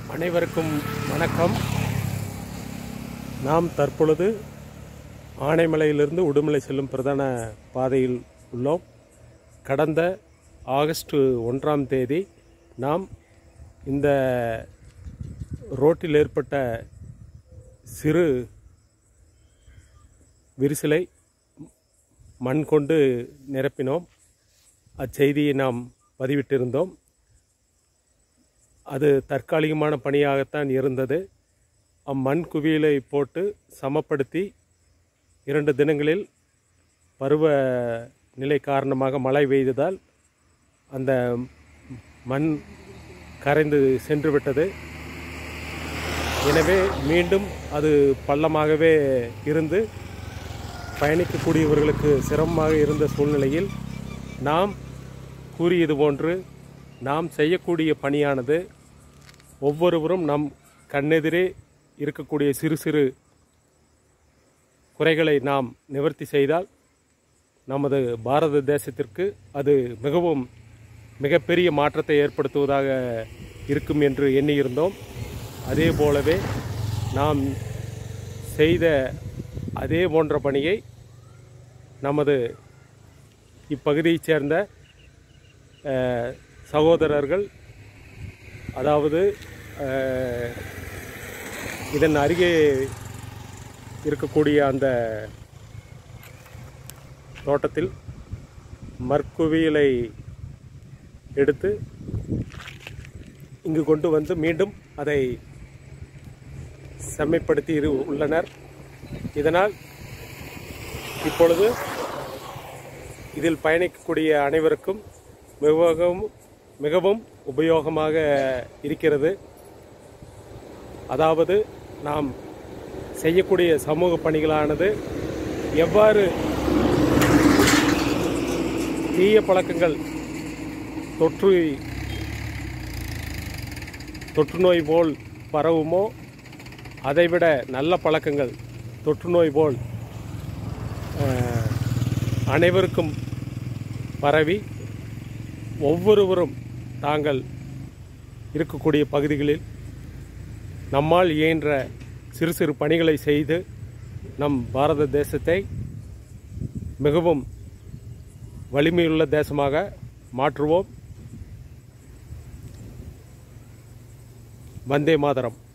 அனைவருக்கும் வணக்கம் நாம் தற்பொழுது ஆனைமலையிலிருந்து உடுமலை செல்லும் பிரதான பாதையில் உள்ளோம் கடந்த ஆகஸ்ட் ஒன்றாம் தேதி நாம் இந்த ரோட்டில் ஏற்பட்ட சிறு விரிசலை மண் கொண்டு நிரப்பினோம் அச்செய்தியை நாம் பதிவிட்டிருந்தோம் அது தற்காலிகமான பணியாகத்தான் இருந்தது அம்மண் குவியலை போட்டு சமப்படுத்தி இரண்டு தினங்களில் பருவ நிலை காரணமாக மழை பெய்ததால் அந்த மண் கரைந்து சென்று விட்டது எனவே மீண்டும் அது பள்ளமாகவே இருந்து பயணிக்கக்கூடியவர்களுக்கு சிரமமாக இருந்த சூழ்நிலையில் நாம் கூறியது போன்று நாம் செய்யக்கூடிய பணியானது ஒவ்வொருவரும் நம் கண்ணெதிரே இருக்கக்கூடிய சிறு சிறு குறைகளை நாம் நிவர்த்தி செய்தால் நமது பாரத தேசத்திற்கு அது மிகவும் மிகப்பெரிய மாற்றத்தை ஏற்படுத்துவதாக இருக்கும் என்று எண்ணியிருந்தோம் அதே போலவே நாம் செய்த அதே போன்ற பணியை நமது இப்பகுதியைச் சேர்ந்த அஹ், சகோதரர்கள் அதாவது அஹ், இதன் அருகே இருக்கக்கூடிய அந்த தோட்டத்தில் மற்குவியலை எடுத்து இங்கு கொண்டு வந்து மீண்டும் அதை செம்மைப்படுத்தி இரு உள்ளனர் இதனால் இப்பொழுது இதில் பயணிக்கக்கூடிய அனைவருக்கும் மிகவும் மிகவும் உபயோகமாக இருக்கிறது அதாவது நாம் செய்யக்கூடிய சமூக பணிகளானது எவ்வாறு தீய பழக்கங்கள் தொற்று தொற்று நோய் போல் பரவுமோ அதைவிட நல்ல பழக்கங்கள் தொற்று நோய் போல் அஹ், அனைவருக்கும் பரவி ஒவ்வொருவரும் தாங்கள் இருக்கக்கூடிய பகுதிகளில் நம்மால் இயன்ற சிறு சிறு பணிகளை செய்து நம் பாரத தேசத்தை மிகவும் வலிமையுள்ள தேசமாக மாற்றுவோம் வந்தே மாதரம்